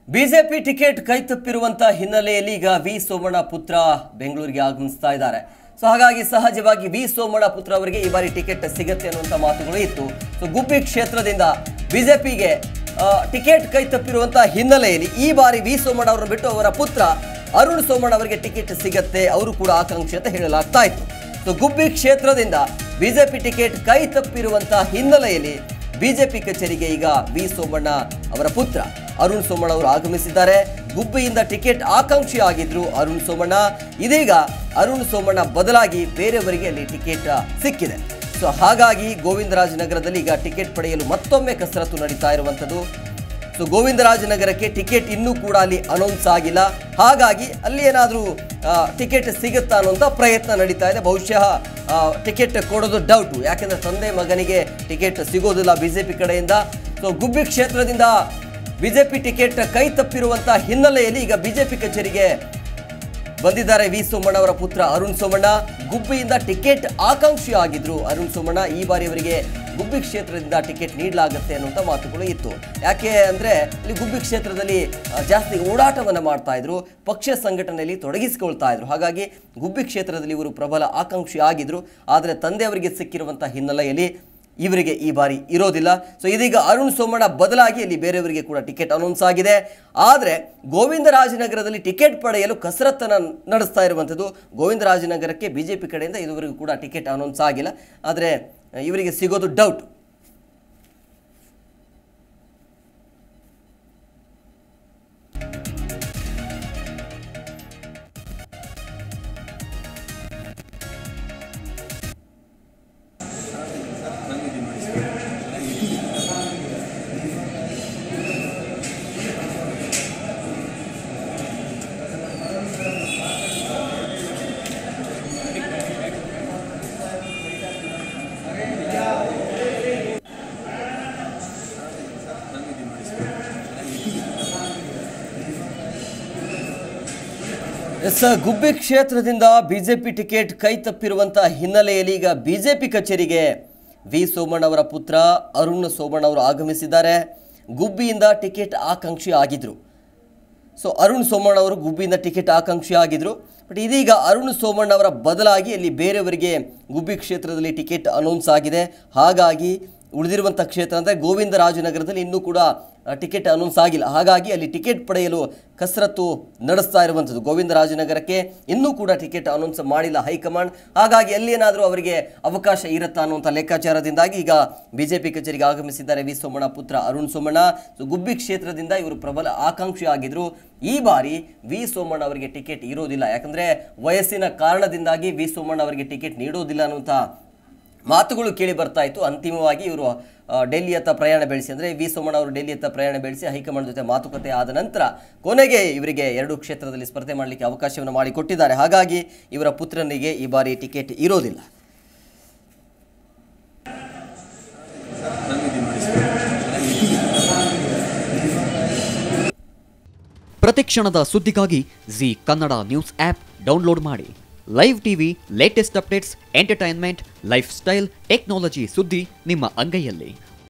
BJP ticket ಕೈತಪ್ಪಿರುವಂತಹ ಹಿನ್ನೆಲೆಯಲ್ಲಿ ಈಗ V Somanna ಪುತ್ರ ಬೆಂಗಳೂರಿಗೆ ಆಗಮಿಸ್ತಾ ಇದ್ದಾರೆ ಸೊ ಹಾಗಾಗಿ ಸಹಜವಾಗಿ ವಿ ಸೋಮಣ್ಣ ಪುತ್ರ ಅವರಿಗೆ ಈ ಬಾರಿ ಟಿಕೆಟ್ ಸಿಗತ್ತೆ ಅನ್ನುವಂಥ ಮಾತುಗಳು ಇತ್ತು ಸೊ ಗುಬ್ಬಿ ಕ್ಷೇತ್ರದಿಂದ ಬಿಜೆಪಿಗೆ ಟಿಕೆಟ್ ಕೈ ತಪ್ಪಿರುವಂತಹ ಹಿನ್ನೆಲೆಯಲ್ಲಿ ಈ ಬಾರಿ ವಿ ಸೋಮಣ್ಣ ಅವರನ್ನು ಬಿಟ್ಟು ಅವರ ಪುತ್ರ ಅರುಣ್ ಸೋಮಣ್ಣ ಅವರಿಗೆ ಟಿಕೆಟ್ ಸಿಗತ್ತೆ ಅವರು ಕೂಡ ಆಕಾಂಕ್ಷಿ ಅಂತ ಹೇಳಲಾಗ್ತಾ ಇತ್ತು ಸೊ ಗುಬ್ಬಿ ಕ್ಷೇತ್ರದಿಂದ ಬಿಜೆಪಿ ಟಿಕೆಟ್ ಕೈ ತಪ್ಪಿರುವಂತಹ ಹಿನ್ನೆಲೆಯಲ್ಲಿ ಬಿಜೆಪಿ ಕಚೇರಿಗೆ ಈಗ ವಿ ಸೋಮಣ್ಣ ಅವರ ಪುತ್ರ ಅರುಣ್ ಸೋಮಣ್ಣ ಅವರು ಆಗಮಿಸಿದ್ದಾರೆ ಗುಬ್ಬಿಯಿಂದ ಟಿಕೆಟ್ ಆಕಾಂಕ್ಷಿ ಆಗಿದ್ರು ಅರುಣ್ ಸೋಮಣ್ಣ ಇದೀಗ ಅರುಣ್ ಸೋಮಣ್ಣ ಬದಲಾಗಿ ಬೇರೆಯವರಿಗೆ ಅಲ್ಲಿ ಟಿಕೆಟ್ ಸಿಕ್ಕಿದೆ ಸೊ ಹಾಗಾಗಿ ಗೋವಿಂದರಾಜನಗರದಲ್ಲಿ ಈಗ ಟಿಕೆಟ್ ಪಡೆಯಲು ಮತ್ತೊಮ್ಮೆ ಕಸರತ್ತು ನಡೀತಾ ಇರುವಂಥದ್ದು ಸೊ ಗೋವಿಂದರಾಜನಗರಕ್ಕೆ ಟಿಕೆಟ್ ಇನ್ನೂ ಕೂಡ ಅಲ್ಲಿ ಅನೌನ್ಸ್ ಆಗಿಲ್ಲ ಹಾಗಾಗಿ ಅಲ್ಲಿ ಏನಾದರೂ ಟಿಕೆಟ್ ಸಿಗುತ್ತಾ ಅನ್ನುವಂಥ ಪ್ರಯತ್ನ ನಡೀತಾ ಇದೆ ಬಹುಶಃ ಆ, ಟಿಕೆಟ್ ಕೊಡೋದು ಡೌಟು ಯಾಕೆಂದ್ರೆ ತಂದೆ ಮಗನಿಗೆ ಟಿಕೆಟ್ ಸಿಗೋದಿಲ್ಲ ಬಿಜೆಪಿ ಕಡೆಯಿಂದ ಸೊ ಗುಬ್ಬಿ ಕ್ಷೇತ್ರದಿಂದ ಬಿಜೆಪಿ ಟಿಕೆಟ್ ಕೈ ತಪ್ಪಿರುವಂತಹ ಹಿನ್ನೆಲೆಯಲ್ಲಿ ಈಗ ಬಿಜೆಪಿ ಕಚೇರಿಗೆ ಬಂದಿದ್ದಾರೆ ವಿ ಸೋಮಣ್ಣ ಅವರ ಪುತ್ರ ಅರುಣ್ ಸೋಮಣ್ಣ ಗುಬ್ಬಿಯಿಂದ ಟಿಕೆಟ್ ಆಕಾಂಕ್ಷಿ ಆಗಿದ್ರು ಅರುಣ್ ಸೋಮಣ್ಣ ಈ ಬಾರಿ ಅವರಿಗೆ ಗುಬ್ಬಿ ಕ್ಷೇತ್ರದಿಂದ ಟಿಕೆಟ್ ನೀಡಲಾಗುತ್ತೆ ಅನ್ನುವಂಥ ಮಾತುಗಳು ಇತ್ತು ಯಾಕೆ ಅಂದ್ರೆ ಇಲ್ಲಿ ಗುಬ್ಬಿ ಕ್ಷೇತ್ರದಲ್ಲಿ ಆ, ಜಾಸ್ತಿ ಓಡಾಟವನ್ನು ಮಾಡ್ತಾ ಇದ್ರು ಪಕ್ಷ ಸಂಘಟನೆಯಲ್ಲಿ ತೊಡಗಿಸಿಕೊಳ್ತಾ ಇದ್ರು ಹಾಗಾಗಿ ಗುಬ್ಬಿ ಕ್ಷೇತ್ರದಲ್ಲಿ ಇವರು ಪ್ರಬಲ ಆಕಾಂಕ್ಷಿ ಆಗಿದ್ರು ಆದರೆ ತಂದೆಯವರಿಗೆ ಸಿಕ್ಕಿರುವಂತಹ ಹಿನ್ನೆಲೆಯಲ್ಲಿ ಇವರಿಗೆ ಈ ಬಾರಿ ಇರೋದಿಲ್ಲ ಸೊ ಇದೀಗ ಅರುಣ್ ಸೋಮಣ್ಣ ಬದಲಾಗಿ ಇಲ್ಲಿ ಬೇರೆಯವರಿಗೆ ಕೂಡ ಟಿಕೆಟ್ ಅನೌನ್ಸ್ ಆಗಿದೆ ಆದರೆ ಗೋವಿಂದರಾಜನಗರದಲ್ಲಿ ಟಿಕೆಟ್ ಪಡೆಯಲು ಕಸರತ್ತನ್ನು ನಡೆಸ್ತಾ ಇರುವಂಥದ್ದು ಗೋವಿಂದರಾಜನಗರಕ್ಕೆ ಬಿ ಜೆ ಪಿ ಕಡೆಯಿಂದ ಇದುವರೆಗೂ ಕೂಡ ಟಿಕೆಟ್ ಅನೌನ್ಸ್ ಆಗಿಲ್ಲ ಆದರೆ ಇವರಿಗೆ ಸಿಗೋದು ಡೌಟ್ ಎಸ್ ಗುಬ್ಬಿ ಕ್ಷೇತ್ರದಿಂದ ಬಿಜೆಪಿ ಟಿಕೆಟ್ ಕೈ ತಪ್ಪಿರುವಂತಹ ಹಿನ್ನೆಲೆಯಲ್ಲಿ ಈಗ ಬಿಜೆಪಿ ಕಚೇರಿಗೆ ವಿ ಸೋಮಣ್ಣ ಅವರ ಪುತ್ರ ಅರುಣ್ ಸೋಮಣ್ಣ ಅವರು ಆಗಮಿಸಿದ್ದಾರೆ ಗುಬ್ಬಿಯಿಂದ ಟಿಕೆಟ್ ಆಕಾಂಕ್ಷಿ ಆಗಿದ್ರು ಸೊ ಅರುಣ್ ಸೋಮಣ್ಣ ಅವರು ಗುಬ್ಬಿಯಿಂದ ಟಿಕೆಟ್ ಆಕಾಂಕ್ಷಿ ಆಗಿದ್ರು ಬಟ್ ಇದೀಗ ಅರುಣ್ ಸೋಮಣ್ಣ ಅವರ ಬದಲಾಗಿ ಅಲ್ಲಿ ಬೇರೆಯವರಿಗೆ ಗುಬ್ಬಿ ಕ್ಷೇತ್ರದಲ್ಲಿ ಟಿಕೆಟ್ ಅನೌನ್ಸ್ ಆಗಿದೆ ಹಾಗಾಗಿ ಉಳಿದಿರುವಂಥ ಕ್ಷೇತ್ರ ಅಂದರೆ ಗೋವಿಂದರಾಜನಗರದಲ್ಲಿ ಇನ್ನೂ ಕೂಡ ಆ, ಟಿಕೆಟ್ ಅನೌನ್ಸ್ ಆಗಿಲ್ಲ ಹಾಗಾಗಿ ಅಲ್ಲಿ ಟಿಕೆಟ್ ಪಡೆಯಲು ಕಸರತ್ತು ನಡೆಸ್ತಾ ಇರುವಂಥದ್ದು ಗೋವಿಂದರಾಜನಗರಕ್ಕೆ ಇನ್ನೂ ಕೂಡ ಟಿಕೆಟ್ ಅನೌನ್ಸ್ ಮಾಡಿಲ್ಲ ಹೈಕಮಾಂಡ್ ಹಾಗಾಗಿ ಅಲ್ಲಿ ಏನಾದರೂ ಅವರಿಗೆ ಅವಕಾಶ ಇರುತ್ತಾ ಅನ್ನುವಂಥ ಲೆಕ್ಕಾಚಾರದಿಂದಾಗಿ ಈಗ ಬಿಜೆಪಿ ಕಚೇರಿಗೆ ಆಗಮಿಸಿದ್ದಾರೆ ವಿ ಸೋಮಣ್ಣ ಪುತ್ರ ಅರುಣ್ ಸೋಮಣ್ಣ ಸೊ ಗುಬ್ಬಿ ಕ್ಷೇತ್ರದಿಂದ ಇವರು ಪ್ರಬಲ ಆಕಾಂಕ್ಷಿ ಆಗಿದ್ರು ಈ ಬಾರಿ ವಿ ಸೋಮಣ್ಣ ಅವರಿಗೆ ಟಿಕೆಟ್ ಇರೋದಿಲ್ಲ ಯಾಕಂದ್ರೆ ವಯಸ್ಸಿನ ಕಾರಣದಿಂದಾಗಿ ವಿ ಸೋಮಣ್ಣ ಅವರಿಗೆ ಟಿಕೆಟ್ ನೀಡೋದಿಲ್ಲ ಅನ್ನುವಂಥ ಮಾತುಗಳು ಕೇಳಿ ಬರ್ತಾ ಇತ್ತು ಅಂತಿಮವಾಗಿ ಇವರು ಆ, ಡೆಲ್ಲಿಯತ್ತ ಪ್ರಯಾಣ ಬೆಳೆಸಿ ಅಂದರೆ ವಿ ಸೋಮಣ್ಣ ಅವರು ಡೆಲ್ಲಿಯತ್ತ ಪ್ರಯಾಣ ಬೆಳೆಸಿ ಹೈಕಮಾಂಡ್ ಜೊತೆ ಮಾತುಕತೆ ಆದ ನಂತರ ಕೊನೆಗೆ ಇವರಿಗೆ ಎರಡು ಕ್ಷೇತ್ರದಲ್ಲಿ ಸ್ಪರ್ಧೆ ಮಾಡಲಿಕ್ಕೆ ಅವಕಾಶವನ್ನು ಮಾಡಿಕೊಟ್ಟಿದ್ದಾರೆ ಹಾಗಾಗಿ ಇವರ ಪುತ್ರನಿಗೆ ಈ ಬಾರಿ ಟಿಕೆಟ್ ಇರೋದಿಲ್ಲ ಪ್ರತಿಕ್ಷಣದ ಸುದ್ದಿಗಾಗಿ Zee Kannada news app download ಮಾಡಿ live TV latest updates entertainment lifestyle technology ಸುದ್ದಿ ನಿಮ್ಮ ಅಂಗೈಯಲ್ಲಿ